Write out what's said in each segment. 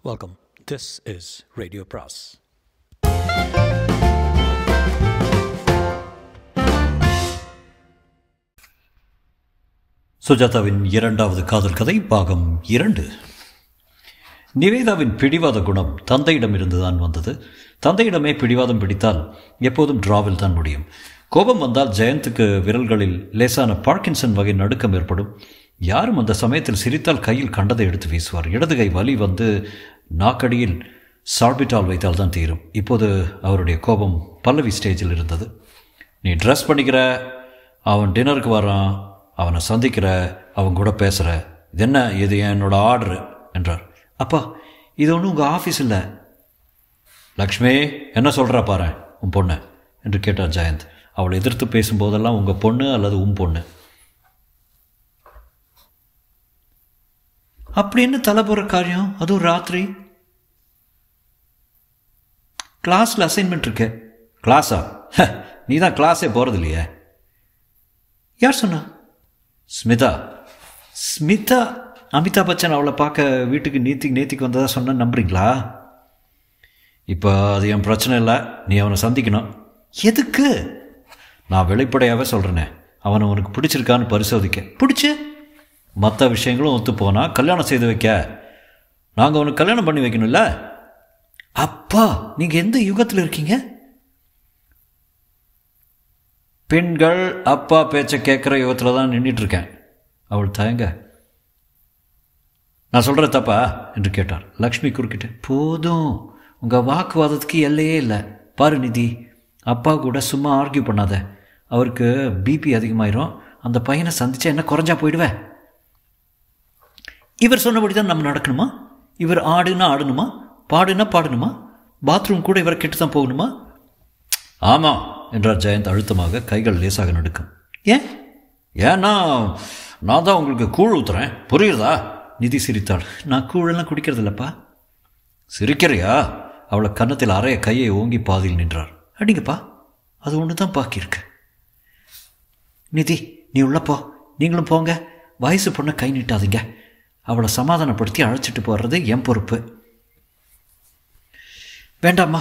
Welcome. This is Radio Pras. சுஜாதாவின் இரண்டாவது காதல் கதை பாகம் இரண்டு நிவேதாவின் பிடிவாத குணம் தந்தையிடமிருந்து தான் வந்தது தந்தையிடமே பிடிவாதம் பிடித்தால் எப்போதும் டிராவில் தான் முடியும் கோபம் வந்தால் ஜெயந்துக்கு விரல்களில் லேசான பார்க்கின்சன் வகை நடுக்கம் ஏற்படும் யாரும் அந்த சமயத்தில் சிரித்தால் கையில் கண்டதை எடுத்து வீசுவார் இடது கை வலி வந்து நாக்கடியில் சார்பிட்டால் வைத்தால் தான் தீரும் இப்போது அவருடைய கோபம் பல்லவி ஸ்டேஜில் இருந்தது நீ ட்ரெஸ் பண்ணிக்கிற அவன் டின்னருக்கு வரான் அவனை சந்திக்கிற அவன் கூட பேசுகிற இது என்ன இது என்னோட ஆர்டரு என்றார் அப்பா இது ஒன்றும் உங்கள் ஆஃபீஸ் இல்லை லக்ஷ்மி என்ன சொல்கிறா பாரு உன் பொண்ணு என்று கேட்டார் ஜெயந்த் அவளை எதிர்த்து பேசும்போதெல்லாம் உங்கள் பொண்ணு அல்லது உன் பொண்ணு அப்படின்னு தலை போகிற காரியம் அதுவும் ராத்திரி கிளாஸில் அசைன்மெண்ட் இருக்கு கிளாஸா நீ தான் கிளாஸே போகிறது இல்லையே யார் சொன்னா ஸ்மிதா ஸ்மிதா அமிதாப் பச்சன் அவளை பார்க்க வீட்டுக்கு நேத்திக்கு நேத்திக்கு வந்ததா சொன்ன நம்புறீங்களா இப்போ அது என் பிரச்சனை இல்லை நீ அவனை சந்திக்கணும் எதுக்கு நான் வெளிப்படையாகவே சொல்கிறேனே அவனை உனக்கு பிடிச்சிருக்கான்னு பரிசோதிக்க பிடிச்சி மற்ற விஷயங்களும் ஒத்து போனால் கல்யாணம் செய்து வைக்க நாங்கள் உனக்கு கல்யாணம் பண்ணி வைக்கணும்ல அப்பா நீங்கள் எந்த யுகத்தில் இருக்கீங்க பெண்கள் அப்பா பேச்சை கேட்குற யுகத்தில் தான் நின்றுட்டுருக்கேன் அவள் தயங்க நான் சொல்கிற தப்பா என்று கேட்டார் லக்ஷ்மி குறுக்கிட்டு போதும் உங்கள் வாக்குவாதத்துக்கு எல்லையே இல்லை பாரு நிதி அப்பா கூட சும்மா ஆர்கியூ பண்ணாத அவருக்கு பிபி அதிகமாயிரும் அந்த பையனை சந்திச்சா என்ன குறைஞ்சா போயிடுவேன் இவர் சொன்னபடி தான் நம்ம நடக்கணுமா இவர் ஆடுனா ஆடணுமா பாடுனா பாடணுமா பாத்ரூம் கூட இவரை கெட்டு தான் போகணுமா ஆமாம் என்றார் ஜெயந்த் அழுத்தமாக கைகள் லேசாக நடுக்கும் ஏன் ஏன்னா நான் தான் உங்களுக்கு கூழ் ஊத்துறேன் புரியுறதா நிதி சிரித்தாள் நான் கூழெல்லாம் குடிக்கிறது இல்லைப்பா சிரிக்கிறியா அவளை கன்னத்தில் அறைய கையை ஓங்கி பாதியில் நின்றார் அடிங்கப்பா அது ஒன்று தான் பாக்கியிருக்கு நிதி நீ உள்ளப்போ நீங்களும் போங்க வயசு பொண்ணை கை நீட்டாதீங்க அவளை சமாதானப்படுத்தி அழைச்சிட்டு போடுறது என் பொறுப்பு வேண்டாம்மா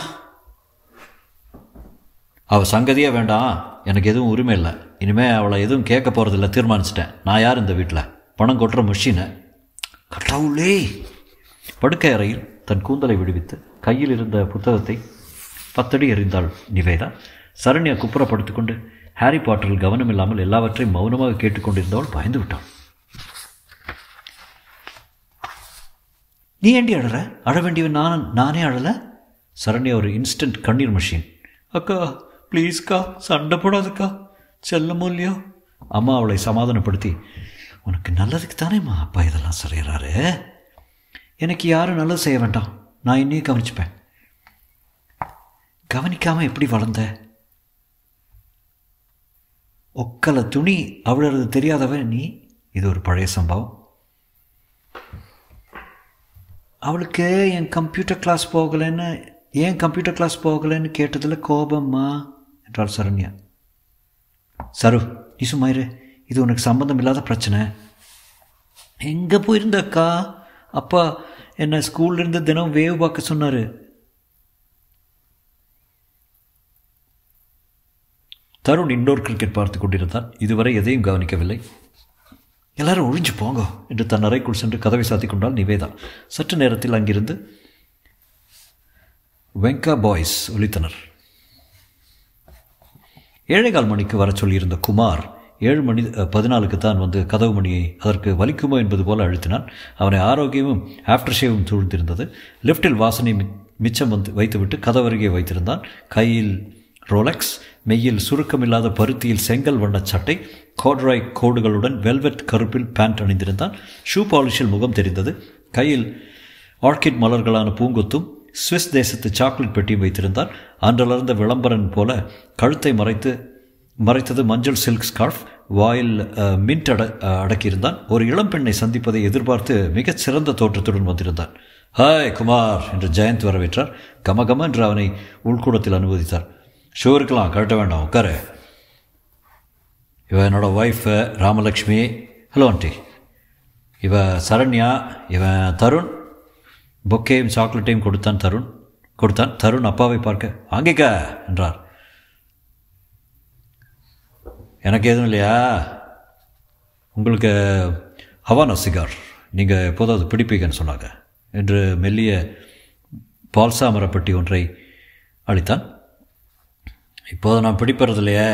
அவள் சங்கதியே வேண்டாம் எனக்கு எதுவும் உரிமை இல்லை இனிமேல் அவளை எதுவும் கேட்க போகிறதில்ல தீர்மானிச்சிட்டேன் நான் யார் இந்த வீட்டில் பணம் கொட்டுற மிஷினை கடவுளே படுக்கை அறையில் தன் கூந்தலை விடுவித்து கையில் இருந்த புத்தகத்தை பத்தடி எறிந்தாள் நிவேதா சரண்யா குப்புறப்படுத்திக்கொண்டு ஹாரி பாட்டரில் கவனம் இல்லாமல் எல்லாவற்றையும் மௌனமாக கேட்டுக்கொண்டிருந்தவள் பயந்து விட்டாள் நீ ஏண்டி அழற அழ வேண்டியவன் நான் நானே அழலை சரண்யா ஒரு இன்ஸ்டன்ட் கண்ணீர் மிஷின் அக்கா ப்ளீஸ்க்கா சண்டை போடாதுக்கா செல்லமோ இல்லையோ அம்மா அவளை சமாதானப்படுத்தி உனக்கு நல்லதுக்கு தானேம்மா அப்பா இதெல்லாம் சரியிறாரு எனக்கு யாரும் நல்லது செய்ய வேண்டாம் நான் இன்னையும் கவனிச்சுப்பேன் கவனிக்காமல் எப்படி வளர்ந்த ஒக்கலை துணி அவ்வளவு தெரியாதவன் நீ இது ஒரு பழைய சம்பவம் அவளுக்கு என் கம்ப்யூட்டர் கிளாஸ் போகலைன்னு ஏன் கம்ப்யூட்டர் கிளாஸ் போகலைன்னு கேட்டதில் கோபம்மா என்றாள் சரண்யா சரு நீ சும்மா இரு இது உனக்கு சம்பந்தம் இல்லாத பிரச்சனை எங்கே போயிருந்த அக்கா அப்பா என்னை ஸ்கூல்லேருந்து தினம் வேவ் பார்க்க சொன்னார் தருண் இண்டோர் கிரிக்கெட் பார்த்து கொண்டிருந்தான் இதுவரை எதையும் கவனிக்கவில்லை எல்லாரும் ஒழிஞ்சு போங்க என்று தன் அறைக்குள் சென்று கதவை சாத்தி கொண்டால் நிவேதா சற்று நேரத்தில் அங்கிருந்து வெங்கா பாய்ஸ் ஒலித்தனர் ஏழைகால் மணிக்கு வர சொல்லியிருந்த குமார் ஏழு மணி பதினாலுக்கு தான் வந்து கதவு மணியை அதற்கு வலிக்குமோ என்பது போல அழுத்தினான் அவனை ஆரோக்கியமும் ஆஃப்டர் ஷேவும் சூழ்ந்திருந்தது லிஃப்டில் வாசனை மிச்சம் வந்து வைத்துவிட்டு கதவருகே வைத்திருந்தான் கையில் ரோலக்ஸ் மெய்யில் சுருக்கமில்லாத பருத்தியில் செங்கல் வண்ண சட்டை கோட்ராய் கோடுகளுடன் வெல்வெட் கருப்பில் பேண்ட் அணிந்திருந்தான் ஷூ பாலிஷில் முகம் தெரிந்தது கையில் ஆர்கிட் மலர்களான பூங்கொத்தும் சுவிஸ் தேசத்து சாக்லேட் பெட்டியும் வைத்திருந்தார் அன்றலர்ந்த விளம்பரன் போல கழுத்தை மறைத்து மறைத்தது மஞ்சள் சில்க் ஸ்கார்ஃப் வாயில் மின்ட் அட அடக்கியிருந்தான் ஒரு இளம்பெண்ணை சந்திப்பதை எதிர்பார்த்து மிகச் சிறந்த தோற்றத்துடன் வந்திருந்தான் ஹாய் குமார் என்று ஜெயந்த் வரவேற்றார் கமகம என்று அவனை உள்கூடத்தில் அனுமதித்தார் ஷோ இருக்கலாம் கழட்ட வேண்டாம் உட்காரு இவன் என்னோட ஒய்ஃபு ராமலக்ஷ்மி ஹலோ ஆண்டி இவ சரண்யா இவன் தருண் பொக்கேயும் சாக்லேட்டையும் கொடுத்தான் தருண் கொடுத்தான் தருண் அப்பாவை பார்க்க வாங்கிக்க என்றார் எனக்கு எதுவும் இல்லையா உங்களுக்கு ஹவானா சிகார் நீங்கள் எப்போதாவது பிடிப்பீங்கன்னு சொன்னாங்க என்று மெல்லிய பால்சா மரப்பட்டி ஒன்றை அளித்தான் இப்போது நான் பிடிப்பறது இல்லையே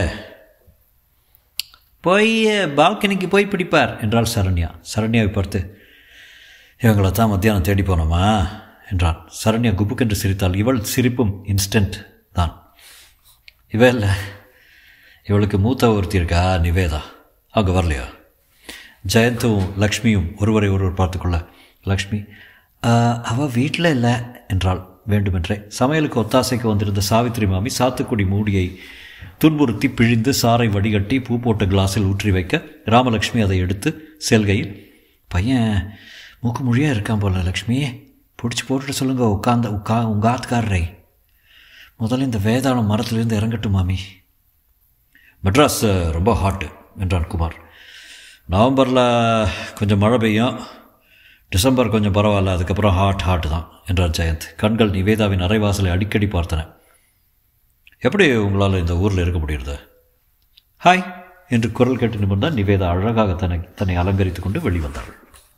போய் பால்கனிக்கு போய் பிடிப்பார் என்றாள் சரண்யா சரண்யாவை பார்த்து இவங்களை தான் மத்தியானம் தேடி போனோமா என்றான் சரண்யா குப்புக்கென்று சிரித்தாள் இவள் சிரிப்பும் இன்ஸ்டன்ட் தான் இவ இல்லை இவளுக்கு மூத்த ஒருத்தி இருக்கா நிவேதா அவங்க வரலையா ஜெயந்தும் லக்ஷ்மியும் ஒருவரை ஒருவர் பார்த்துக்கொள்ள லக்ஷ்மி அவள் வீட்டில் இல்லை என்றாள் வேண்டுமென்றே சமையலுக்கு ஒத்தாசைக்கு வந்திருந்த சாவித்திரி மாமி சாத்துக்குடி மூடியை துன்புறுத்தி பிழிந்து சாறை வடிகட்டி பூ போட்ட கிளாஸில் ஊற்றி வைக்க ராமலக்ஷ்மி அதை எடுத்து செல்கையில் பையன் மூக்கு மொழியாக இருக்கான் போல லக்ஷ்மி பிடிச்சி போட்டுட்டு சொல்லுங்க உட்காந்த உட்கா உங்கள் ஆத்துக்காரரை முதல்ல இந்த வேதாளம் மரத்துலேருந்து இறங்கட்டும் மாமி மெட்ராஸ் ரொம்ப ஹாட்டு என்றான் குமார் நவம்பரில் கொஞ்சம் மழை பெய்யும் டிசம்பர் கொஞ்சம் பரவாயில்ல அதுக்கப்புறம் ஹாட் ஹாட் தான் என்றார் ஜெயந்த் கண்கள் நிவேதாவின் அரைவாசலை அடிக்கடி பார்த்தன எப்படி உங்களால் இந்த ஊரில் இருக்க முடியுறது ஹாய் என்று குரல் கேட்டு நிமிர்ந்தால் நிவேதா அழகாக தன்னை தன்னை அலங்கரித்து கொண்டு வெளிவந்தாள்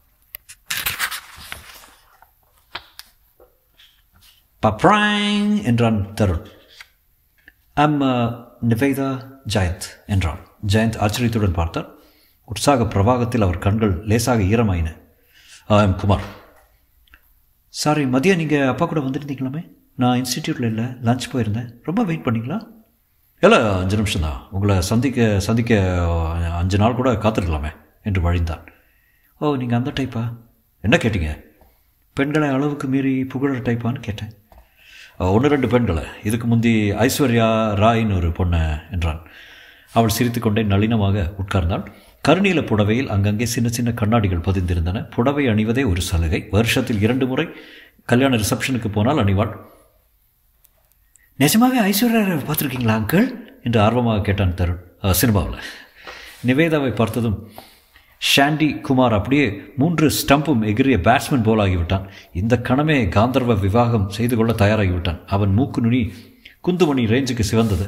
பப்ராங் என்றான் தருண் அம் நிவேதா ஜெயந்த் என்றான் ஜெயந்த் ஆச்சரியத்துடன் பார்த்தார் உற்சாக பிரவாகத்தில் அவர் கண்கள் லேசாக ஈரமாயின ஐ எம் குமார் சாரி மதியம் நீங்கள் அப்பா கூட வந்திருந்தீங்களாமே நான் இன்ஸ்டிடியூட்டில் இல்லை லஞ்ச் போயிருந்தேன் ரொம்ப வெயிட் பண்ணிங்களா இல்லை அஞ்சு நிமிஷம் தான் உங்களை சந்திக்க சந்திக்க அஞ்சு நாள் கூட காத்திருக்கலாமே என்று வழிந்தான் ஓ நீங்கள் அந்த டைப்பா என்ன கேட்டீங்க பெண்களை அளவுக்கு மீறி புகழ டைப்பான்னு கேட்டேன் ஒன்று ரெண்டு பெண்களை இதுக்கு முந்தி ஐஸ்வர்யா ராயின்னு ஒரு பொண்ணை என்றான் அவள் சிரித்துக்கொண்டே நளினமாக உட்கார்ந்தாள் கருநீல புடவையில் அங்கங்கே சின்ன சின்ன கண்ணாடிகள் பதிந்திருந்தன புடவை அணிவதே ஒரு சலுகை வருஷத்தில் இரண்டு முறை கல்யாண ரிசப்ஷனுக்கு போனால் அணிவாள் நிஜமாவே ஐஸ்வர்யா பார்த்துருக்கீங்களா அங்கிள் என்று ஆர்வமாக கேட்டான் தருண் சினிமாவில் நிவேதாவை பார்த்ததும் ஷாண்டி குமார் அப்படியே மூன்று ஸ்டம்பும் எகிரிய பேட்ஸ்மேன் போல் ஆகிவிட்டான் இந்த கணமே காந்தர்வ விவாகம் செய்து கொள்ள தயாராகிவிட்டான் அவன் மூக்கு நுனி குந்துமணி ரேஞ்சுக்கு சிவந்தது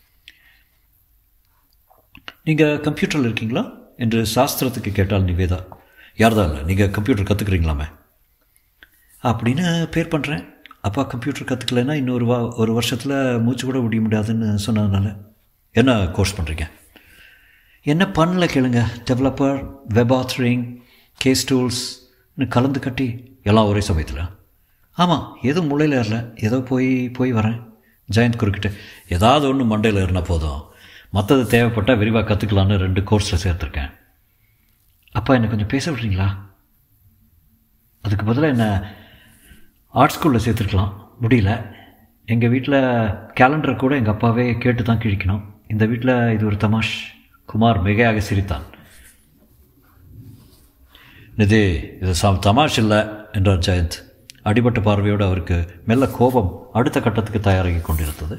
நீங்கள் கம்ப்யூட்டரில் இருக்கீங்களா என்று சாஸ்திரத்துக்கு கேட்டால் நிவேதா யார்தான் இல்லை நீங்கள் கம்ப்யூட்டர் கற்றுக்குறீங்களாமே அப்படின்னு பேர் பண்ணுறேன் அப்பா கம்ப்யூட்டர் கற்றுக்கலைன்னா இன்னொரு வா ஒரு வருஷத்தில் மூச்சு கூட முடிய முடியாதுன்னு சொன்னதுனால என்ன கோர்ஸ் பண்ணுறீங்க என்ன பண்ணல கேளுங்க டெவலப்பர் வெப் ஆத்ரிங் கேஸ் டூல்ஸ்னு கலந்து கட்டி எல்லாம் ஒரே சமயத்தில் ஆமாம் எதுவும் முளையில் ஏறல ஏதோ போய் போய் வரேன் ஜெயந்த் குறுக்கிட்டு ஏதாவது ஒன்று மண்டையில் ஏறினா போதும் மற்றது தேவைப்பட்டால் விரிவாக கற்றுக்கலான்னு ரெண்டு கோர்ஸில் சேர்த்துருக்கேன் அப்பா என்னை கொஞ்சம் பேச விட்றீங்களா அதுக்கு பதிலாக என்ன ஆர்ட் ஸ்கூலில் சேர்த்துருக்கலாம் முடியல எங்கள் வீட்டில் கேலண்டரை கூட எங்கள் அப்பாவே கேட்டு தான் கிழிக்கணும் இந்த வீட்டில் இது ஒரு தமாஷ் குமார் மிகையாக சிரித்தான் நிதி இது சம் தமாஷ் இல்லை என்றார் ஜெயந்த் அடிபட்ட பார்வையோடு அவருக்கு மெல்ல கோபம் அடுத்த கட்டத்துக்கு தயாராகி கொண்டிருந்தது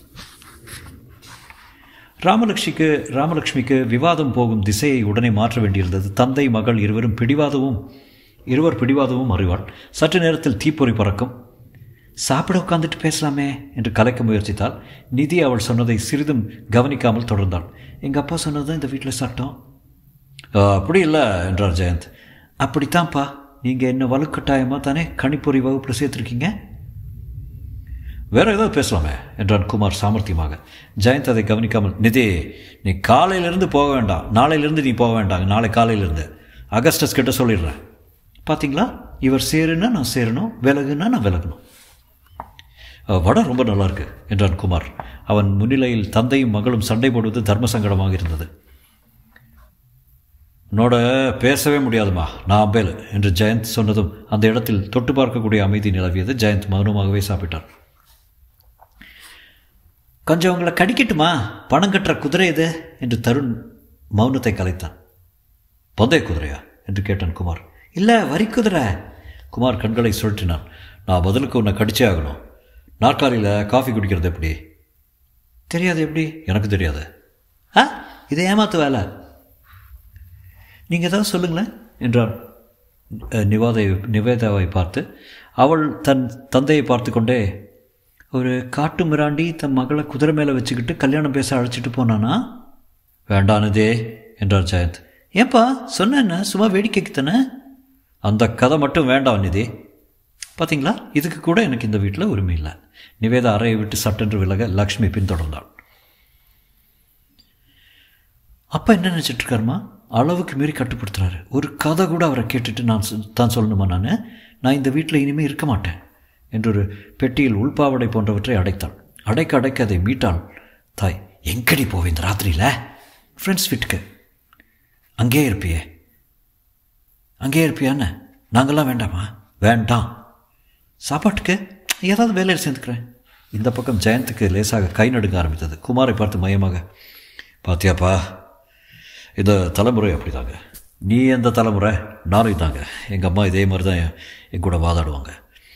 ராமலக்ஷ்மிக்கு ராமலக்ஷ்மிக்கு விவாதம் போகும் திசையை உடனே மாற்ற வேண்டியிருந்தது தந்தை மகள் இருவரும் பிடிவாதமும் இருவர் பிடிவாதமும் அறிவாள் சற்று நேரத்தில் தீப்பொறி பறக்கும் சாப்பிட உட்காந்துட்டு பேசலாமே என்று கலைக்க முயற்சித்தால் நிதி அவள் சொன்னதை சிறிதும் கவனிக்காமல் தொடர்ந்தாள் எங்கள் அப்பா சொன்னது இந்த வீட்டில் சட்டம் அப்படி இல்லை என்றார் ஜெயந்த் அப்படித்தான்ப்பா நீங்கள் என்ன வலுக்கட்டாயமாக தானே கணிப்பொறி வகுப்பில் சேர்த்துருக்கீங்க வேற ஏதாவது பேசலாமே என்றான் குமார் சாமர்த்தியமாக ஜெயந்த் அதை கவனிக்காமல் நிதி நீ காலையிலேருந்து போக வேண்டாம் நாளையிலேருந்து நீ போக வேண்டாம் நாளை காலையிலேருந்து அகஸ்டஸ் கிட்ட சொல்லிடுறேன் பார்த்தீங்களா இவர் சேருன்னா நான் சேரணும் விலகுன்னா நான் விலகணும் வடம் ரொம்ப நல்லா இருக்கு என்றான் குமார் அவன் முன்னிலையில் தந்தையும் மகளும் சண்டை போடுவது தர்ம சங்கடமாக இருந்தது உன்னோட பேசவே முடியாதுமா நான் அம்பேல் என்று ஜெயந்த் சொன்னதும் அந்த இடத்தில் தொட்டு பார்க்கக்கூடிய அமைதி நிலவியது ஜெயந்த் மௌனமாகவே சாப்பிட்டார் கொஞ்சம் உங்களை கடிக்கட்டுமா பணம் கட்டுற குதிரை இது என்று தருண் மௌனத்தை கலைத்தான் பந்தய குதிரையா என்று கேட்டான் குமார் இல்லை வரி குதிரை குமார் கண்களை சுழற்றினான் நான் பதிலுக்கு உன்னை கடிச்சே ஆகணும் நாற்காலியில் காஃபி குடிக்கிறது எப்படி தெரியாது எப்படி எனக்கு தெரியாது ஆ இதை ஏமாத்து வேலை நீங்கள் ஏதாவது சொல்லுங்களேன் என்றார் நிவாதை நிவேதாவை பார்த்து அவள் தன் தந்தையை பார்த்து கொண்டே ஒரு காட்டு மிராண்டி தன் மகளை குதிரை மேலே வச்சுக்கிட்டு கல்யாணம் பேச அழைச்சிட்டு போனானா வேண்டானதே என்றார் ஜெயந்த் ஏப்பா சொன்னேன்ன சும்மா வேடிக்கைக்கு தானே அந்த கதை மட்டும் வேண்டாம் நிதி பார்த்தீங்களா இதுக்கு கூட எனக்கு இந்த வீட்டில் உரிமை இல்லை நிவேதா அறையை விட்டு சட்டென்று விலக லக்ஷ்மி பின்தொடர்ந்தாள் அப்பா என்ன நினச்சிட்டு இருக்காருமா அளவுக்கு மீறி கட்டுப்படுத்துறாரு ஒரு கதை கூட அவரை கேட்டுட்டு நான் சொ- தான் சொல்லணுமா நான் நான் இந்த வீட்டில் இனிமேல் இருக்க மாட்டேன் என்றொரு பெட்டியில் உள்பாவடை போன்றவற்றை அடைத்தாள் அடைக்க அடைக்க அதை மீட்டாள் தாய் எங்கடி போவே இந்த ராத்திரியில் ஃப்ரெண்ட்ஸ் வீட்டுக்கு அங்கேயே இருப்பியே அங்கேயே இருப்பியான்னு நாங்கள்லாம் வேண்டாமா வேண்டாம் சாப்பாட்டுக்கு ஏதாவது வேலையில் சேர்ந்துக்கிறேன் இந்த பக்கம் ஜெயந்துக்கு லேசாக கை நடுங்க ஆரம்பித்தது குமாரை பார்த்து மையமாக பாத்தியாப்பா இந்த தலைமுறை அப்படிதாங்க நீ எந்த தலைமுறை நானும் இதாங்க எங்கள் அம்மா இதே மாதிரி தான் என் என் கூட வாதாடுவாங்க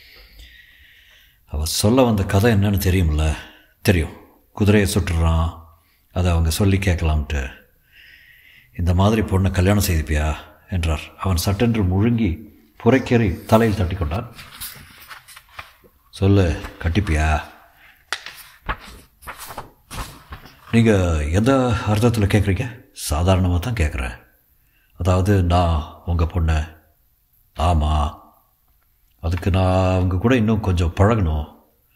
அவள் சொல்ல வந்த கதை என்னன்னு தெரியும்ல தெரியும் குதிரையை சுட்டுறான் அதை அவங்க சொல்லி கேட்கலாம்ட்டு இந்த மாதிரி பொண்ணை கல்யாணம் செய்துப்பியா என்றார் அவன் சட்டென்று முழுங்கி புரைக்கேறி தலையில் தட்டி கொண்டான் சொல்லு கட்டிப்பியா நீங்கள் எந்த அர்த்தத்தில் கேட்குறீங்க சாதாரணமாக தான் கேட்குறேன் அதாவது நான் உங்கள் பொண்ணு ஆமாம் அதுக்கு நான் அவங்க கூட இன்னும் கொஞ்சம் பழகணும்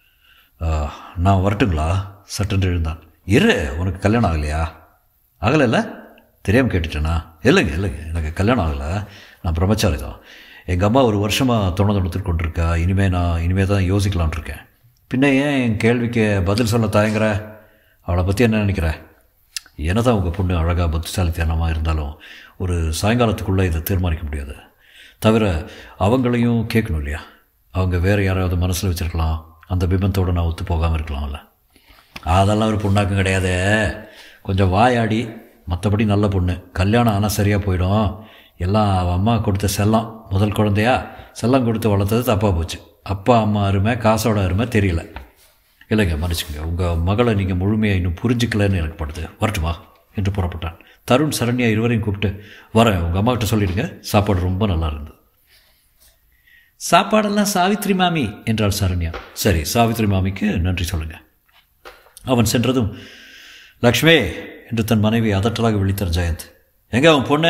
ஆ, நான் வரட்டுங்களா சட்டென்று எழுந்தான் இரு உனக்கு கல்யாணம் ஆகலையா ஆகலைல்ல தெரியாமல் கேட்டுட்டேனா இல்லைங்க இல்லைங்க எனக்கு கல்யாணம் ஆகலை நான் பிரம்மச்சாரி தான் எங்கள் அம்மா ஒரு வருஷமாக தொண தொணத்துட்டு கொண்டிருக்கா இனிமேல் நான் இனிமேல் தான் யோசிக்கலாம்னு இருக்கேன் பின்ன ஏன் என் கேள்விக்கு பதில் சொல்ல தயங்குற அவளை பற்றி என்ன நினைக்கிற என்ன தான் உங்கள் பொண்ணு அழகாக புத்திசாலித்தனமாக இருந்தாலும் ஒரு சாயங்காலத்துக்குள்ளே இதை தீர்மானிக்க முடியாது தவிர அவங்களையும் கேட்கணும் இல்லையா அவங்க வேறு யாராவது மனசில் வச்சுருக்கலாம் அந்த பிம்பத்தோடு நான் ஒத்து போகாமல் இருக்கலாம்ல அதெல்லாம் ஒரு பொண்ணாக்கும் கிடையாது கொஞ்சம் வாயாடி மற்றபடி நல்ல பொண்ணு கல்யாணம் ஆனால் சரியாக போயிடும் எல்லாம் அவன் அம்மா கொடுத்த செல்லம் முதல் குழந்தையா செல்லம் கொடுத்து வளர்த்தது தப்பாக போச்சு அப்பா அம்மா அருமை காசோட அருமை தெரியல இல்லைங்க மன்னிச்சுங்க உங்கள் மகளை நீங்கள் முழுமையாக இன்னும் புரிஞ்சுக்கலன்னு எனக்கு படுது வரட்டுமா என்று புறப்பட்டான் தருண் சரண்யா இருவரையும் கூப்பிட்டு வரேன் உங்கள் அம்மா கிட்ட சொல்லிடுங்க சாப்பாடு ரொம்ப நல்லா இருந்தது சாப்பாடெல்லாம் சாவித்ரி மாமி என்றாள் சரண்யா சரி சாவித்ரி மாமிக்கு நன்றி சொல்லுங்கள் அவன் சென்றதும் லக்ஷ்மி என்று தன் மனைவி அதட்டலாக விழித்தார் ஜெயந்த் எங்க அவன் பொண்ணு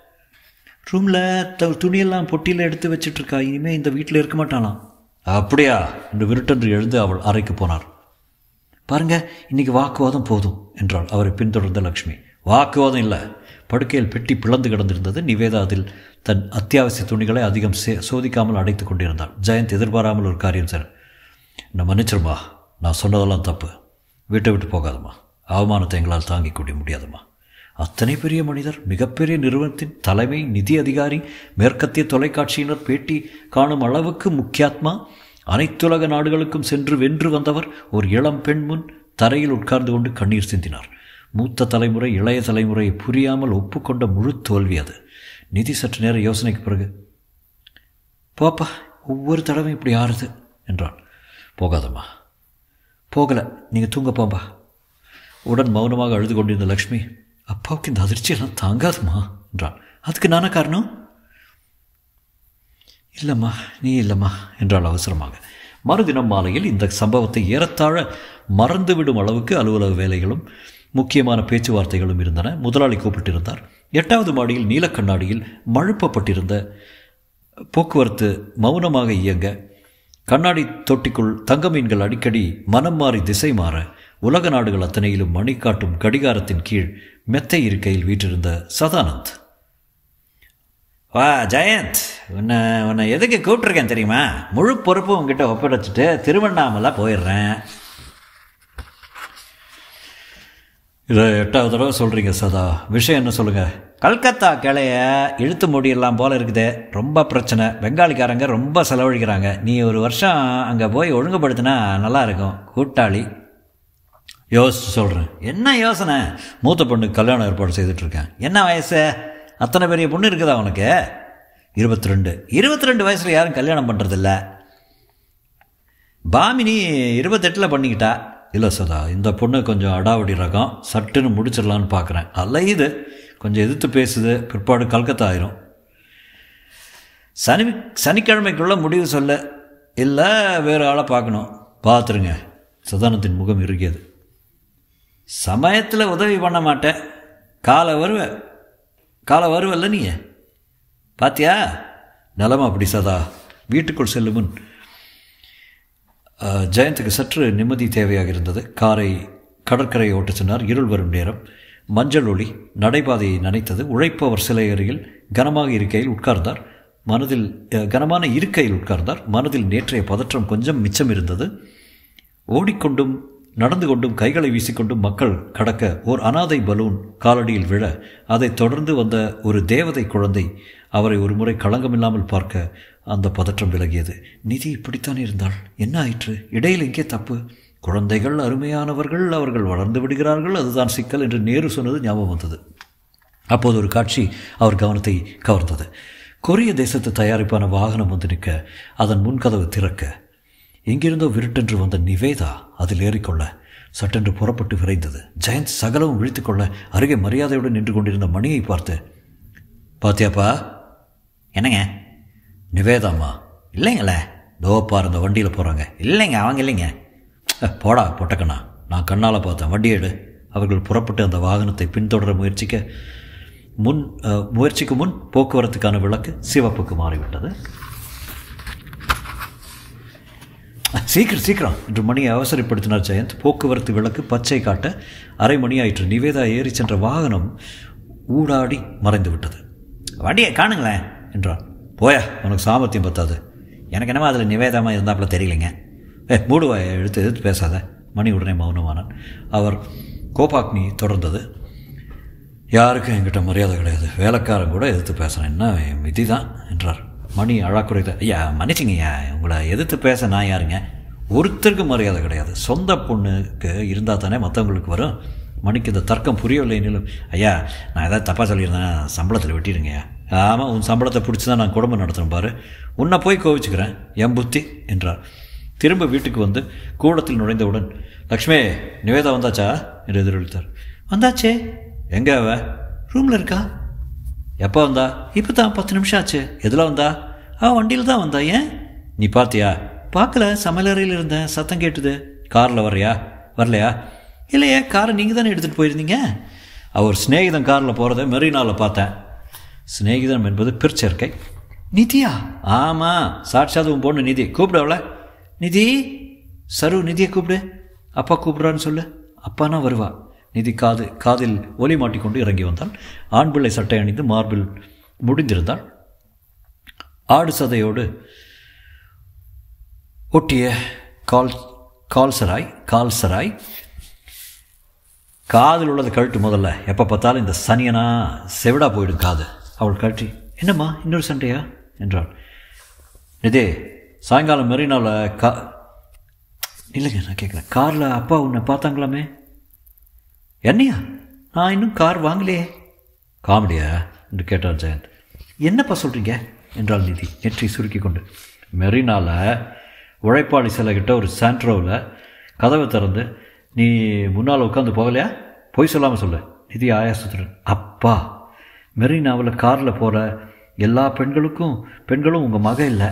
ரூமில் த துணியெல்லாம் பொட்டியில் எடுத்து வச்சிட்ருக்கா இனிமேல் இந்த வீட்டில் இருக்க மாட்டாளாம் அப்படியா என்று விருட்டென்று எழுந்து அவள் அறைக்கு போனார் பாருங்க இன்னைக்கு வாக்குவாதம் போதும் என்றாள் அவரை பின்தொடர்ந்த லக்ஷ்மி வாக்குவாதம் இல்லை படுக்கையில் பெட்டி பிளந்து கிடந்திருந்தது நிவேதா அதில் தன் அத்தியாவசிய துணிகளை அதிகம் சே சோதிக்காமல் அடைத்து கொண்டிருந்தாள் ஜெயந்த் எதிர்பாராமல் ஒரு காரியம் சார் நான் மன்னிச்சிருமா நான் சொன்னதெல்லாம் தப்பு வீட்டை விட்டு போகாதம்மா அவமானத்தை எங்களால் தாங்கிக் கொள்ள முடியாதம்மா அத்தனை பெரிய மனிதர் மிகப்பெரிய நிறுவனத்தின் தலைமை நிதி அதிகாரி மேற்கத்திய தொலைக்காட்சியினர் பேட்டி காணும் அளவுக்கு முக்கியாத்மா அனைத்துலக நாடுகளுக்கும் சென்று வென்று வந்தவர் ஒரு இளம் பெண் முன் தரையில் உட்கார்ந்து கொண்டு கண்ணீர் சிந்தினார் மூத்த தலைமுறை இளைய தலைமுறையை புரியாமல் ஒப்புக்கொண்ட முழு தோல்வி அது நிதி சற்று நேர யோசனைக்கு பிறகு போப்பா ஒவ்வொரு தடவையும் இப்படி ஆறுது என்றான் போகாதம்மா போகலை நீங்கள் தூங்க போம்பா உடன் மௌனமாக அழுது கொண்டிருந்த லக்ஷ்மி அப்பாவுக்கு இந்த அதிர்ச்சியெல்லாம் தாங்காதுமா என்றான் அதுக்கு நானா காரணம் இல்லைம்மா நீ இல்லைம்மா என்றாள் அவசரமாக மறுதினம் மாலையில் இந்த சம்பவத்தை ஏறத்தாழ மறந்துவிடும் அளவுக்கு அலுவலக வேலைகளும் முக்கியமான பேச்சுவார்த்தைகளும் இருந்தன முதலாளி கூப்பிட்டிருந்தார் எட்டாவது மாடியில் நீலக்கண்ணாடியில் மழுப்பப்பட்டிருந்த போக்குவரத்து மௌனமாக இயங்க கண்ணாடி தொட்டிக்குள் தங்க மீன்கள் அடிக்கடி மனம் மாறி திசை மாற உலக நாடுகள் அத்தனையிலும் மணி காட்டும் கடிகாரத்தின் கீழ் மெத்தை இருக்கையில் வீற்றிருந்த சதானந்த் வா ஜெயந்த் உன்னை உன்னை எதுக்கு கூப்பிட்ருக்கேன் தெரியுமா முழு பொறுப்பும் உங்ககிட்ட ஒப்படைச்சிட்டு திருவண்ணாமலை போயிடுறேன் இதை எட்டாவது தடவை சொல்கிறீங்க சதா விஷயம் என்ன சொல்லுங்கள் கல்கத்தா கிளைய இழுத்து முடியெல்லாம் போல இருக்குது ரொம்ப பிரச்சனை பெங்காலிக்காரங்க ரொம்ப செலவழிக்கிறாங்க நீ ஒரு வருஷம் அங்கே போய் ஒழுங்குபடுத்தினா நல்லா இருக்கும் கூட்டாளி யோசிச்சு சொல்கிறேன் என்ன யோசனை மூத்த பொண்ணுக்கு கல்யாணம் ஏற்பாடு செய்துட்ருக்கேன் என்ன வயசு அத்தனை பெரிய பொண்ணு இருக்குதா உனக்கு இருபத்தி ரெண்டு இருபத்தி ரெண்டு வயசில் யாரும் கல்யாணம் பண்ணுறதில்ல பாமினி இருபத்தெட்டில் பண்ணிக்கிட்டா இல்லை சதா இந்த பொண்ணு கொஞ்சம் அடாவடி ரகம் சட்டுன்னு முடிச்சிடலான்னு பார்க்குறேன் அலையுது கொஞ்சம் எதிர்த்து பேசுது பிற்பாடு கல்கத்தா ஆயிரும் சனி சனிக்கிழமைக்குள்ள முடிவு சொல்ல இல்லை வேறு ஆளை பார்க்கணும் பார்த்துருங்க சதானத்தின் முகம் இறுகியது சமயத்தில் உதவி பண்ண மாட்டேன் காலை வருவ காலை வருவல்ல நீ பாத்தியா நிலமா அப்படி சதா வீட்டுக்குள் செல்லும் முன் அஹ், ஜெயந்துக்கு சற்று நிம்மதி தேவையாக இருந்தது காரை கடற்கரையை ஓட்டச் சொன்னார் இருள் வரும் நேரம் மஞ்சள் ஒளி நடைபாதையை நனைத்தது உழைப்பவர் சிலை அருகில் கனமாக இருக்கையில் உட்கார்ந்தார் மனதில் அஹ், கனமான இருக்கையில் உட்கார்ந்தார் மனதில் நேற்றைய பதற்றம் கொஞ்சம் மிச்சம் இருந்தது ஓடிக்கொண்டும் நடந்து கொண்டும் கைகளை வீசிக்கொண்டும் மக்கள் கடக்க ஓர் அனாதை பலூன் காலடியில் விழ அதைத் தொடர்ந்து வந்த ஒரு தேவதை குழந்தை அவரை ஒருமுறை களங்கமில்லாமல் பார்க்க அந்த பதற்றம் விலகியது நிதி இப்படித்தான் இருந்தாள் என்ன ஆயிற்று இடையில் எங்கே தப்பு குழந்தைகள் அருமையானவர்கள் அவர்கள் வளர்ந்து விடுகிறார்கள் அதுதான் சிக்கல் என்று நேரு சொன்னது ஞாபகம் வந்தது அப்போது ஒரு காட்சி அவர் கவனத்தை கவர்ந்தது கொரிய தேசத்து தயாரிப்பான வாகனம் வந்து நிற்க அதன் முன்கதவு திறக்க எங்கிருந்தோ விருட்டென்று வந்த நிவேதா அதில் ஏறிக்கொள்ள சட்டென்று புறப்பட்டு விரைந்தது ஜெயந்த் சகலவும் விழித்துக்கொள்ள அருகே மரியாதையுடன் நின்று கொண்டிருந்த மணியை பார்த்து பாத்தியாப்பா என்னங்க நிவேதாம்மா இல்லைங்களே தோப்பா இருந்த வண்டியில் போகிறாங்க இல்லைங்க அவங்க இல்லைங்க "அஹ், போடா பொட்டக்கண்ணா நான் கண்ணால் பார்த்தேன் வண்டி எடு அவர்கள் புறப்பட்டு அந்த வாகனத்தை பின்தொடர முயற்சிக்க முன் அஹ், முயற்சிக்கு முன் போக்குவரத்துக்கான விளக்கு சிவப்புக்கு மாறிவிட்டது சீக்கிரம் சீக்கிரம் என்று மணியை அவசரப்படுத்தினார் ஜெயந்த் போக்குவரத்து விளக்கு பச்சை காட்ட அரை மணி ஆயிற்று நிவேதா ஏறி சென்ற வாகனம் ஊடாடி மறைந்து விட்டது வண்டியை காணுங்களேன் என்றான் போயா உனக்கு சாமர்த்தியம் பத்தாது எனக்கு என்னமோ அதில் நிவேதாமல் இருந்தாப்புல தெரியலைங்க ஏ மூடுவாய எடுத்து எதிர்த்து பேசாத மணி உடனே மௌனமானான் அவர் கோபாக்னி தொடர்ந்தது யாருக்கும் என்கிட்ட மரியாதை கிடையாது வேலைக்காரன் கூட எதிர்த்து பேசுகிறேன் என்ன என் விதி தான் என்றார் மணி அழாக்குறைத ஐயா மன்னிச்சிங்க ஐயா உங்களை எதிர்த்து பேச நான் யாருங்க ஒருத்தருக்கும் மரியாதை கிடையாது சொந்த பொண்ணுக்கு இருந்தால் தானே மற்றவங்களுக்கு வரும் மணிக்கு இந்த தர்க்கம் புரியவில்லை எனிலும் ஐயா நான் ஏதாவது தப்பாக சொல்லியிருந்தேன் சம்பளத்தில் வெட்டிடுங்க ஆமாம் உன் சம்பளத்தை பிடிச்சி தான் நான் குடும்பம் நடத்துகிறேன் பாரு உன்னை போய் கோவிச்சுக்கிறேன் என் புத்தி என்றார் திரும்ப வீட்டுக்கு வந்து கூடத்தில் நுழைந்தவுடன் லக்ஷ்மி நிவேதா வந்தாச்சா என்று எதிரொலித்தார் வந்தாச்சே எங்கே அவ ரூமில் இருக்கா எப்போ வந்தா இப்போ தான் பத்து நிமிஷம் ஆச்சு எதில் வந்தா ஆ வண்டியில் தான் வந்தா ஏன் நீ பார்த்தியா பார்க்கல சமையலறையில் இருந்தேன் சத்தம் கேட்டுது காரில் வர்றியா வரலையா இல்லையே காரை நீங்கள் தானே எடுத்துகிட்டு போயிருந்தீங்க அவர் சிநேகிதன் காரில் போகிறத மெரினாவில் பார்த்தேன் சிநேகிதம் என்பது பிற்சேர்க்கை நிதியா ஆமாம் சாட்சாத் உன் பொண்ணு நிதி கூப்பிடு அவளை நிதி சரு நிதியை கூப்பிடு அப்பா கூப்பிடுறான்னு சொல்லு அப்பானா வருவா நிதி காது காதில் ஒலி மாட்டிக்கொண்டு இறங்கி வந்தாள் ஆண் பிள்ளை சட்டை அணிந்து மார்பில் முடிந்திருந்தாள் ஆடு சதையோடு ஒட்டிய கால் கால்சராய் கால்சராய் காதில் உள்ளது கழட்டு முதல்ல எப்போ பார்த்தாலும் இந்த சனியனா செவிடா போயிடும் காது அவள் கழட்டி என்னம்மா இன்னொரு சண்டையா என்றாள் நிதே சாயங்காலம் மெரினாவில் கா இல்லைங்க நான் கேட்குறேன் காரில் அப்பா உன்னை பார்த்தாங்களாமே என்னையா நான் இன்னும் கார் வாங்கலையே காமெடியா என்று கேட்டார் ஜெயந்த் என்னப்பா சொல்கிறீங்க என்றாள் நிதி நெற்றி சுருக்கி கொண்டு மெரினாவில் உழைப்பாளி சிலை கிட்ட ஒரு சாண்ட்ரோவில் கதவை திறந்து நீ முன்னால் உட்காந்து போகலையா பொய் சொல்லாமல் சொல்லு நிதி ஆயாசத்துடன் அப்பா மெரினாவில் காரில் போகிற எல்லா பெண்களுக்கும் பெண்களும் உங்கள் மக இல்லை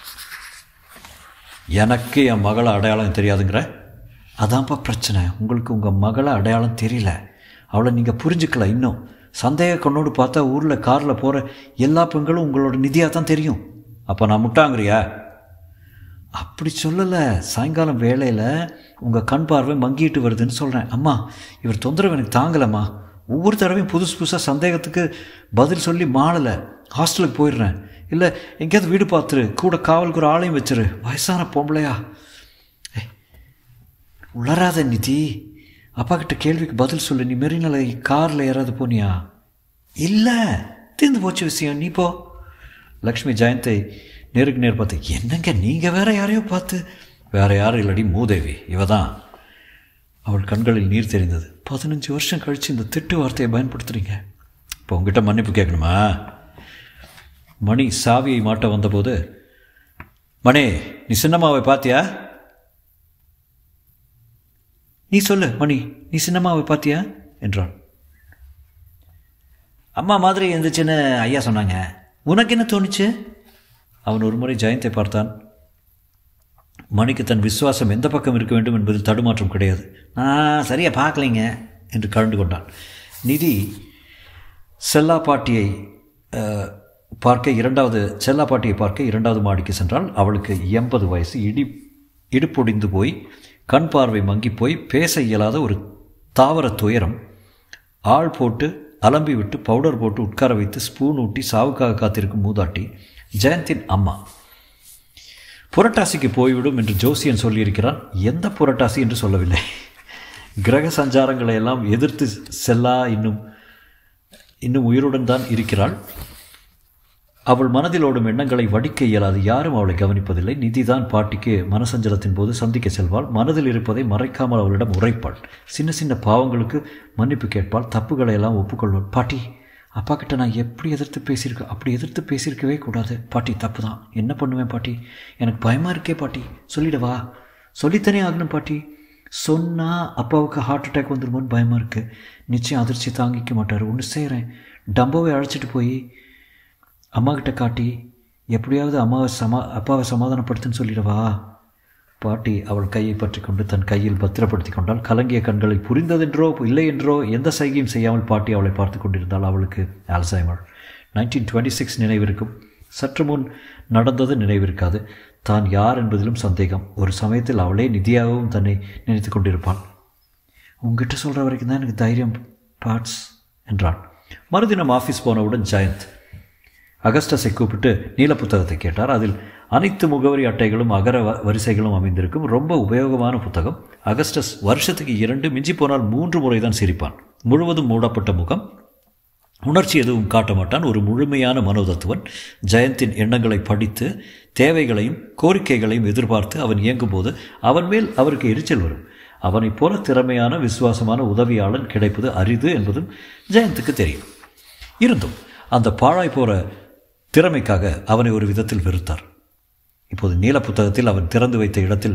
எனக்கு என் மகளை அடையாளம் தெரியாதுங்கிற அதான்ப்பா பிரச்சனை உங்களுக்கு உங்கள் மகளை அடையாளம் தெரியல அவளை நீங்கள் புரிஞ்சுக்கல இன்னும் சந்தேக கண்ணோடு பார்த்தா ஊரில் காரில் போகிற எல்லா பெண்களும் உங்களோட நிதியாக தான் தெரியும் அப்போ நான் முட்டாங்கிறியா அப்படி சொல்லலை சாயங்காலம் வேளையில் உங்கள் கண் பார்வை மங்கிட்டு வருதுன்னு சொல்கிறேன் அம்மா இவர் தொந்தரவு எனக்கு தாங்கலம்மா ஒவ்வொரு தடவையும் புதுசு புதுசாக சந்தேகத்துக்கு பதில் சொல்லி மாளலை ஹாஸ்டலுக்கு போயிடுறேன் இல்லை எங்கேயாவது வீடு பார்த்துரு கூட காவலுக்கு ஒரு ஆளையும் வச்சிரு வயசான பொம்பளையா ஏய், உளராத நிதி அப்பா கிட்ட கேள்விக்கு பதில் சொல்லு நீ மெரினால காரில் ஏறாது போனியா இல்லை தீர்ந்து போச்சு விஷயம் நீ போ லக்ஷ்மி ஜெயந்தை நேருக்கு நேர் பார்த்து என்னங்க நீங்கள் வேற யாரையோ பார்த்து வேற யாரும் இல்லடி மூதேவி இவ தான் அவள் கண்களில் நீர் தெரிந்தது பதினஞ்சு வருஷம் கழித்து இந்த திட்டு வார்த்தையை பயன்படுத்துகிறீங்க இப்போ உங்ககிட்ட மன்னிப்பு கேட்கணுமா மணி சாவியை மாட்ட வந்தபோது மணி நீ சின்னம்மாவை பார்த்தியா நீ சொல்லு மணி நீ சின்னம்மாவை பார்த்தியா என்றான் அம்மா மாதிரி இருந்துச்சுன்னு ஐயா சொன்னாங்க உனக்கு என்ன தோணுச்சு அவன் ஒரு முறை ஜெயந்தை பார்த்தான் மணிக்கு தன் விசுவாசம் எந்த பக்கம் இருக்க வேண்டும் என்பதில் தடுமாற்றம் கிடையாது நான் சரியாக பார்க்கலைங்க என்று கலந்து கொண்டான் நிதி செல்லா பாட்டியை அஹ், பார்க்க இரண்டாவது செல்லா பாட்டியை பார்க்க இரண்டாவது மாடிக்கு சென்றால் அவளுக்கு எண்பது வயசு இடி இடுப்பொடிந்து போய் கண் பார்வை மங்கி போய் பேச இயலாத ஒரு தாவர துயரம் ஆள் போட்டு அலம்பி விட்டு பவுடர் போட்டு உட்கார வைத்து ஸ்பூன் ஊட்டி சாவுக்காக காத்திருக்கும் மூதாட்டி ஜெயந்தின் அம்மா புரட்டாசிக்கு போய்விடும் என்று ஜோசியன் சொல்லியிருக்கிறான் எந்த புரட்டாசி என்று சொல்லவில்லை கிரக சஞ்சாரங்களை எல்லாம் எதிர்த்து செல்லா இன்னும் இன்னும் உயிருடன் தான் இருக்கிறாள் அவள் மனதில் ஓடும் எண்ணங்களை வடிக்க இயலாது யாரும் அவளை கவனிப்பதில்லை நிதிதான் பாட்டிக்கு மனசஞ்சலத்தின் போது சந்திக்க செல்வாள் மனதில் இருப்பதை மறைக்காமல் அவளிடம் உரைப்பாள் சின்ன சின்ன பாவங்களுக்கு மன்னிப்பு கேட்பாள் தப்புகளை எல்லாம் ஒப்புக்கொள்வாள் பாட்டி அப்பா கிட்ட நான் எப்படி எதிர்த்து பேசியிருக்கேன் அப்படி எதிர்த்து பேசியிருக்கவே கூடாது பாட்டி தப்பு தான் என்ன பண்ணுவேன் பாட்டி எனக்கு பயமாக இருக்கே பாட்டி சொல்லிடவா சொல்லித்தானே ஆகணும் பாட்டி சொன்னால் அப்பாவுக்கு ஹார்ட் அட்டாக் வந்துருமோன்னு பயமாக இருக்குது நிச்சயம் அதிர்ச்சி தாங்கிக்க மாட்டார் ஒன்று செய்கிறேன் டம்போவை அழைச்சிட்டு போய் அம்மா கிட்ட காட்டி எப்படியாவது அம்மாவை சமா அப்பாவை சமாதானப்படுத்துன்னு சொல்லிடவா பாட்டி அவள் கையை பற்றி கொண்டு தன் கையில் பத்திரப்படுத்தி கொண்டால் கலங்கிய கண்களை புரிந்ததென்றோ இல்லை என்றோ எந்த சைகையும் செய்யாமல் பாட்டி அவளை பார்த்து கொண்டிருந்தால் அவளுக்கு ஆல்சைமர் நைன்டீன் டுவெண்ட்டி சிக்ஸ் நினைவிருக்கும் சற்று முன் நடந்தது நினைவிருக்காது தான் யார் என்பதிலும் சந்தேகம் ஒரு சமயத்தில் அவளே நிதியாகவும் தன்னை நினைத்து கொண்டிருப்பாள் உங்ககிட்ட சொல்கிற வரைக்கும் தான் எனக்கு தைரியம் பார்ட்ஸ் என்றான் மறுதினம் ஆஃபீஸ் போனவுடன் ஜெயந்த் அகஸ்டஸை கூப்பிட்டு நீல புத்தகத்தை கேட்டார் அதில் அனைத்து முகவரி அட்டைகளும் அகர வ- வரிசைகளும் அமைந்திருக்கும் ரொம்ப உபயோகமான புத்தகம் அகஸ்டஸ் வருஷத்துக்கு இரண்டு மிஞ்சி போனால் மூன்று முறை தான் சிரிப்பான் முழுவதும் மூடப்பட்ட முகம் உணர்ச்சி எதுவும் காட்ட மாட்டான் ஒரு முழுமையான மனோதத்துவன் ஜெயந்தின் எண்ணங்களை படித்து தேவைகளையும் கோரிக்கைகளையும் எதிர்பார்த்து அவன் இயங்கும்போது அவன் மேல் அவருக்கு எரிச்சல் வரும் அவனைப் போல திறமையான விசுவாசமான உதவியாளன் கிடைப்பது அரிது என்பதும் ஜெயந்துக்கு தெரியும் இருந்தும் அந்த பாழாய் போற திறமைக்காக அவனை ஒரு விதத்தில் வெறுத்தார் இப்போது நீல புத்தகத்தில் அவன் திறந்து வைத்த இடத்தில்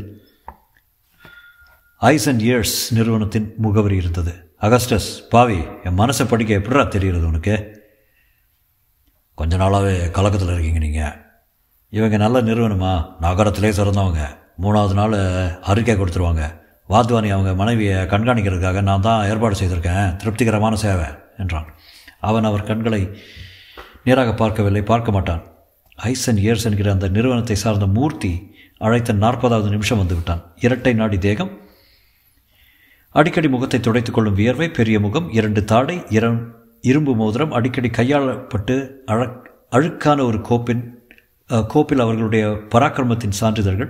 ஐஸ் அண்ட் இயர்ஸ் நிறுவனத்தின் முகவரி இருந்தது அகஸ்டஸ் பாவி என் மனசை படிக்க எப்படிடா தெரிகிறது உனக்கு கொஞ்ச நாளாகவே கலக்கத்தில் இருக்கீங்க நீங்கள் இவங்க நல்ல நிறுவனமா நகரத்திலே சிறந்தவங்க மூணாவது நாள் அறிக்கை கொடுத்துருவாங்க வாத்வானி அவங்க மனைவியை கண்காணிக்கிறதுக்காக நான் தான் ஏற்பாடு செய்திருக்கேன் திருப்திகரமான சேவை என்றான் அவன் அவர் கண்களை நேராக பார்க்கவில்லை பார்க்க மாட்டான் ஐஸ் அண்ட் இயர்ஸ் என்கிற அந்த நிறுவனத்தை சார்ந்த மூர்த்தி அழைத்த நாற்பதாவது நிமிஷம் வந்து விட்டான் இரட்டை நாடி தேகம் அடிக்கடி முகத்தை துடைத்துக் கொள்ளும் வியர்வை பெரிய முகம் இரண்டு தாடை இரம் இரும்பு மோதிரம் அடிக்கடி கையாளப்பட்டு அழக் அழுக்கான ஒரு கோப்பின் அஹ், கோப்பில் அவர்களுடைய பராக்கிரமத்தின் சான்றிதழ்கள்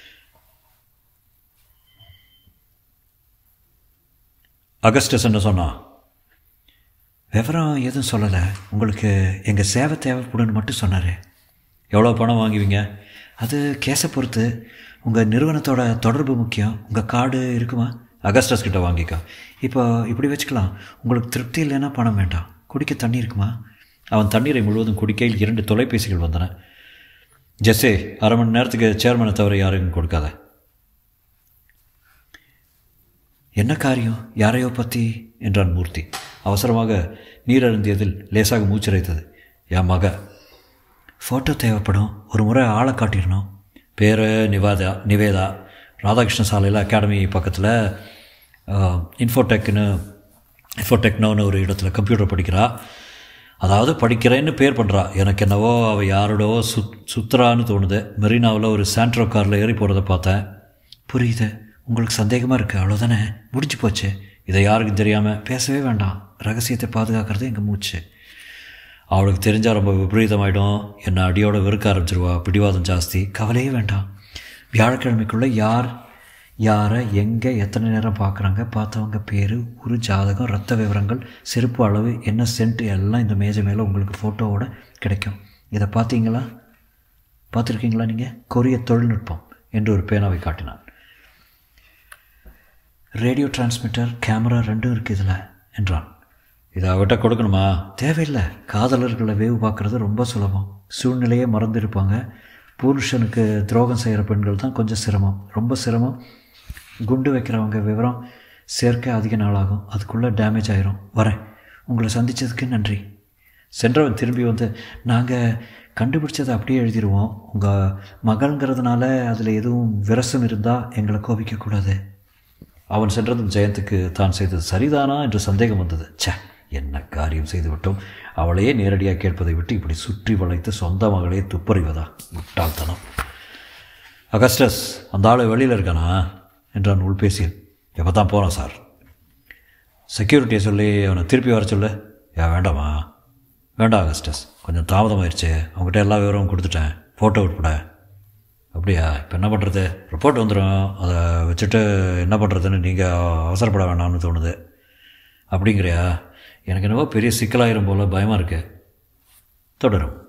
அகஸ்டஸ் என்ன சொன்னா விவரம் எதுவும் சொல்லலை உங்களுக்கு எங்கள் சேவை தேவைப்படுன்னு மட்டும் சொன்னார் எவ்வளோ பணம் வாங்குவீங்க அது கேஸை பொறுத்து உங்கள் நிறுவனத்தோட தொடர்பு முக்கியம் உங்கள் கார்டு இருக்குமா அகஸ்டஸ் கிட்ட வாங்கிக்கோ இப்போ இப்படி வச்சுக்கலாம் உங்களுக்கு திருப்தி இல்லைன்னா பணம் வேண்டாம் குடிக்க தண்ணி இருக்குமா அவன் தண்ணீரை முழுவதும் குடிக்கையில் இரண்டு தொலைபேசிகள் வந்தன ஜெஸ்ஸே அரை மணி நேரத்துக்கு சேர்மனை தவிர யாருக்கும் கொடுக்காத என்ன காரியம் யாரையோ பற்றி என்றான் மூர்த்தி அவசரமாக நீர் அருந்தியதில் லேசாக மூச்சிரைத்தது என் மக ஃபோட்டோ தேவைப்படும் ஒரு முறை ஆளை காட்டிடணும் பேர் நிவாதா நிவேதா ராதாகிருஷ்ண சாலையில் அகாடமி பக்கத்தில் இன்ஃபோடெக்னு இன்ஃபோடெக்னோன்னு ஒரு இடத்துல கம்ப்யூட்டர் படிக்கிறா அதாவது படிக்கிறேன்னு பேர் பண்ணுறா எனக்கு என்னவோ அவள் யாரோடோ சுத் சுத்துறான்னு தோணுது மெரினாவில் ஒரு சாண்ட்ரோ காரில் ஏறி போகிறத பார்த்தேன் புரியுது உங்களுக்கு சந்தேகமாக இருக்குது அவ்வளோதானே முடிஞ்சு போச்சு இதை யாருக்கும் தெரியாமல் பேசவே வேண்டாம் ரகசியத்தை பாதுகாக்கிறது எங்கள் மூச்சு அவளுக்கு தெரிஞ்சால் ரொம்ப விபரீதமாயிடும் என்னை அடியோட வெறுக்க ஆரம்பிச்சிருவா பிடிவாதம் ஜாஸ்தி கவலையே வேண்டாம் வியாழக்கிழமைக்குள்ளே யார் யாரை எங்கே எத்தனை நேரம் பார்க்குறாங்க பார்த்தவங்க பேர் ஒரு ஜாதகம் ரத்த விவரங்கள் செருப்பு அளவு என்ன சென்ட் எல்லாம் இந்த மேஜை மேலே உங்களுக்கு ஃபோட்டோவோட கிடைக்கும் இதை பார்த்தீங்களா பார்த்துருக்கீங்களா நீங்கள் கொரிய தொழில்நுட்பம் என்று ஒரு பேனாவை காட்டினான் ரேடியோ டிரான்ஸ்மிட்டர் கேமரா ரெண்டும் இருக்குது இதில் என்றான் இதை அவட்ட கொடுக்கணுமா தேவையில்லை காதலர்களை வேவு பார்க்குறது ரொம்ப சுலபம் சூழ்நிலையே மறந்துருப்பாங்க புருஷனுக்கு துரோகம் செய்கிற பெண்கள் தான் கொஞ்சம் சிரமம் ரொம்ப சிரமம் குண்டு வைக்கிறவங்க விவரம் சேர்க்க அதிக நாளாகும் அதுக்குள்ளே டேமேஜ் ஆயிரும் வரேன் உங்களை சந்தித்ததுக்கு நன்றி சென்றவன் திரும்பி வந்து நாங்கள் கண்டுபிடிச்சதை அப்படியே எழுதிடுவோம் உங்கள் மகள்ங்கிறதுனால அதில் எதுவும் விரசம் இருந்தால் எங்களை கோபிக்கக்கூடாது அவன் சென்றதும் ஜெயந்துக்கு தான் செய்தது சரிதானா என்று சந்தேகம் வந்தது ச்சே என்ன காரியம் செய்துவிட்டோம் அவளையே நேரடியாக கேட்பதை விட்டு இப்படி சுற்றி வளைத்து சொந்த மகளையே துப்பறிவதா முட்டாள்தனம் அகஸ்டஸ் அந்த ஆள் வெளியில் இருக்கானா என்றான் உள்பேசியில் எப்போ தான் போகிறான் சார் செக்யூரிட்டியை சொல்லி அவனை திருப்பி வர சொல்லு ஏன் வேண்டாமா வேண்டாம் அகஸ்டஸ் கொஞ்சம் தாமதமாயிருச்சு அவங்ககிட்ட எல்லா விவரமும் கொடுத்துட்டேன் ஃபோட்டோ உட்பட அப்படியா இப்போ என்ன பண்ணுறது ரிப்போர்ட் வந்துடும் அதை வச்சுட்டு என்ன பண்ணுறதுன்னு நீங்கள் அவசரப்பட வேண்டாம்னு தோணுது அப்படிங்கிறியா எனக்கு என்னவோ பெரிய சிக்கலாயிரும் போல் பயமாக இருக்கு தொடரும்